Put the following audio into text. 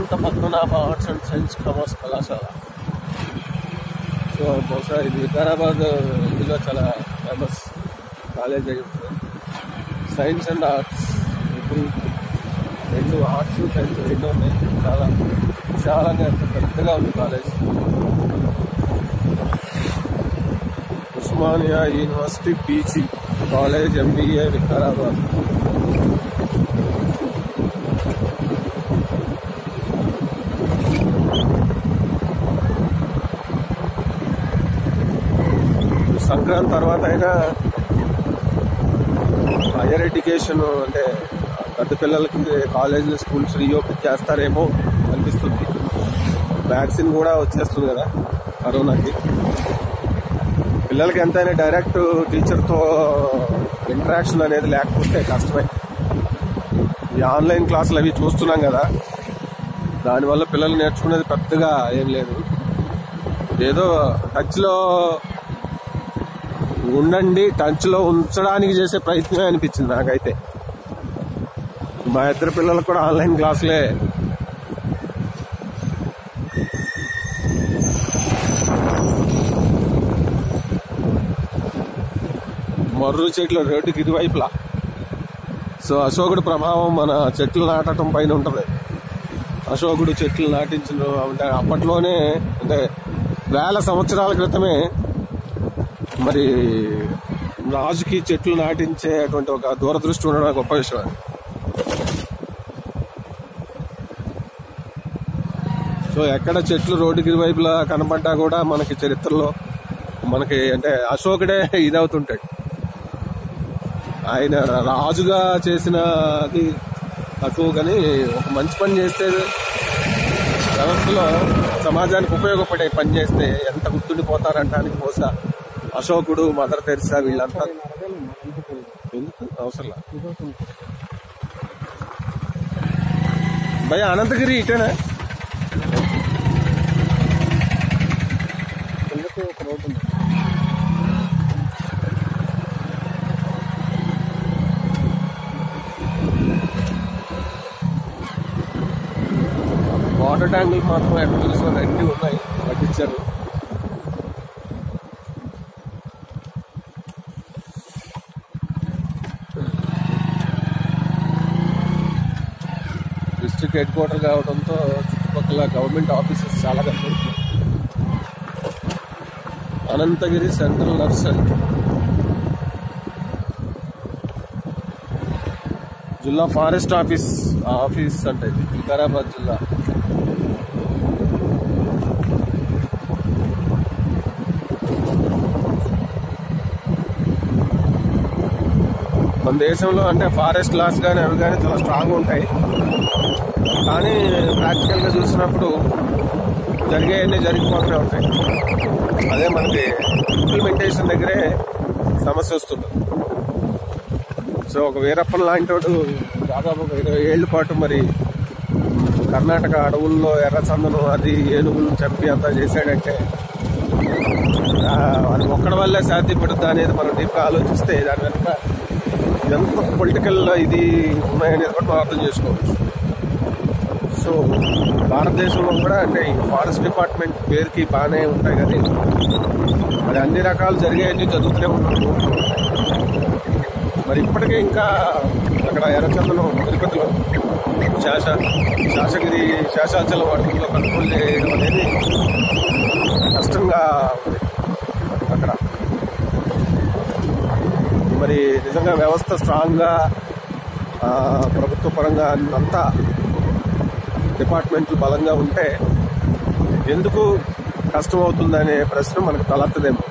Anantha Padmanabha arts and science commerce కళాశాల so బహుశా ఇది వికారాబాద్ ఇందులో చాలా ఫేమస్ కాలేజ్ అయి ఉంటుంది సైన్స్ అండ్ ఆర్ట్స్ ఇప్పుడు రెండు ఆర్ట్స్ సైన్స్ రెండు ఉన్నాయి చాలా విశాలంగా ఎంత పెద్దగా ఉంది college Osmania university PG college MBA Vikarabad Sankranti తర్వాత అయినా హైయర్ ఎడ్యుకేషన్ అంటే పెద్ద పిల్లలకి కాలేజీలు స్కూల్స్ రీఓపెన్ చేస్తారేమో అనిపిస్తుంది వ్యాక్సిన్ కూడా వచ్చేస్తుంది కదా కరోనాకి పిల్లలకి ఎంతైనా డైరెక్ట్ టీచర్తో ఇంటరాక్షన్ అనేది లేకపోతే కష్టమే ఈ ఆన్లైన్ క్లాసులు అవి చూస్తున్నాం కదా దానివల్ల పిల్లలు నేర్చుకునేది పెద్దగా ఏం లేదు ఏదో టచ్లో ఉండండి టచ్లో ఉంచడానికి చేసే ప్రయత్నమే అనిపించింది నాకైతే మా ఇద్దరు పిల్లలకు కూడా ఆన్లైన్ క్లాసులే మర్రు చెట్లు రోడ్డుకి ఇరువైపులా సో అశోకుడు ప్రభావం మన చెట్లు నాటడం పైన ఉంటుంది అశోకుడు చెట్లు నాటించిన అంటే అప్పట్లోనే అంటే వేల సంవత్సరాల క్రితమే మరి రాజుకి చెట్లు నాటించేటువంటి ఒక దూరదృష్టి ఉండడం గొప్ప విషయం అది. సో ఎక్కడ చెట్లు రోడ్డుకి ఇరువైపులా కనపడ్డా కూడా మనకి చరిత్రలో మనకి అంటే అశోకుడే ఇదవుతుంటాడు ఆయన రాజుగా చేసినది తక్కువ కానీ ఒక మంచి పని చేస్తే వ్యవస్థలో సమాజానికి ఉపయోగపడే పని చేస్తే ఎంత గుర్తుండిపోతారంటానికి బహుశా అశోకుడు మదర్ తెరిసా వీళ్ళంతా ఎందుకు అవసరం భయ అనంతగిరి ఇటేనా కిందకు ఒక రోడ్డు ఉంది వాటర్ ట్యాంకులు మాత్రం ఎక్కడ చూసినా రెండు ఉన్నాయి పట్టించారు డిస్ట్రిక్ట్ హెడ్ క్వార్టర్ కావడంతో చుట్టుపక్కల గవర్నమెంట్ ఆఫీసెస్ చాలా కనబడుతున్నాయి అనంతగిరి సెంట్రల్ నర్సరీ జిల్లా ఫారెస్ట్ ఆఫీస్ ఆఫీస్ అంటే ఇది వికారాబాద్ జిల్లా మన దేశంలో అంటే ఫారెస్ట్ లాస్ కానీ అవి కానీ చాలా స్ట్రాంగ్ ఉంటాయి కానీ ప్రాక్టికల్గా చూసినప్పుడు జరిగేవన్నీ జరిగిపోతూనే ఉంటాయి అదే మనకి ఇంప్లిమెంటేషన్ దగ్గరే సమస్య వస్తుంది సో ఒక వీరప్పన్ లాంటి వాడు దాదాపు ఒక ఇరవై ఏళ్ళ పాటు మరి కర్ణాటక అడవుల్లో ఎర్రచందనం అది ఏనుగులు చంపి అంతా చేశాడంటే ఆ, అది ఒక్కడి వల్లే సాధ్యపడుద్దా అనేది మనం డీప్గా ఆలోచిస్తే దాని వెనుక ఎంత పొలిటికల్ ఇది ఉన్నాయనేది కూడా మనం అర్థం చేసుకోవచ్చు సో భారతదేశంలో కూడా అంటే ఈ ఫారెస్ట్ డిపార్ట్మెంట్ పేరుకి బాగానే ఉంటాయి కానీ మరి అన్ని రకాలు జరిగాయని చదువుతూనే ఉన్నాము మరి ఇప్పటికే ఇంకా అక్కడ ఎర్రచందనం తిరుపతిలో శాస శాసగిరి శాసాచలం అడవుల్లో కంట్రోల్ చేయడం అనేది కష్టంగా ఉంది అక్కడ మరి నిజంగా వ్యవస్థ స్ట్రాంగ్గా ఆ, ప్రభుత్వ పరంగా అంతా డిపార్ట్మెంట్లు బలంగా ఉంటే ఎందుకు కష్టం అవుతుందనే ప్రశ్న మనకు తలెత్తదేమో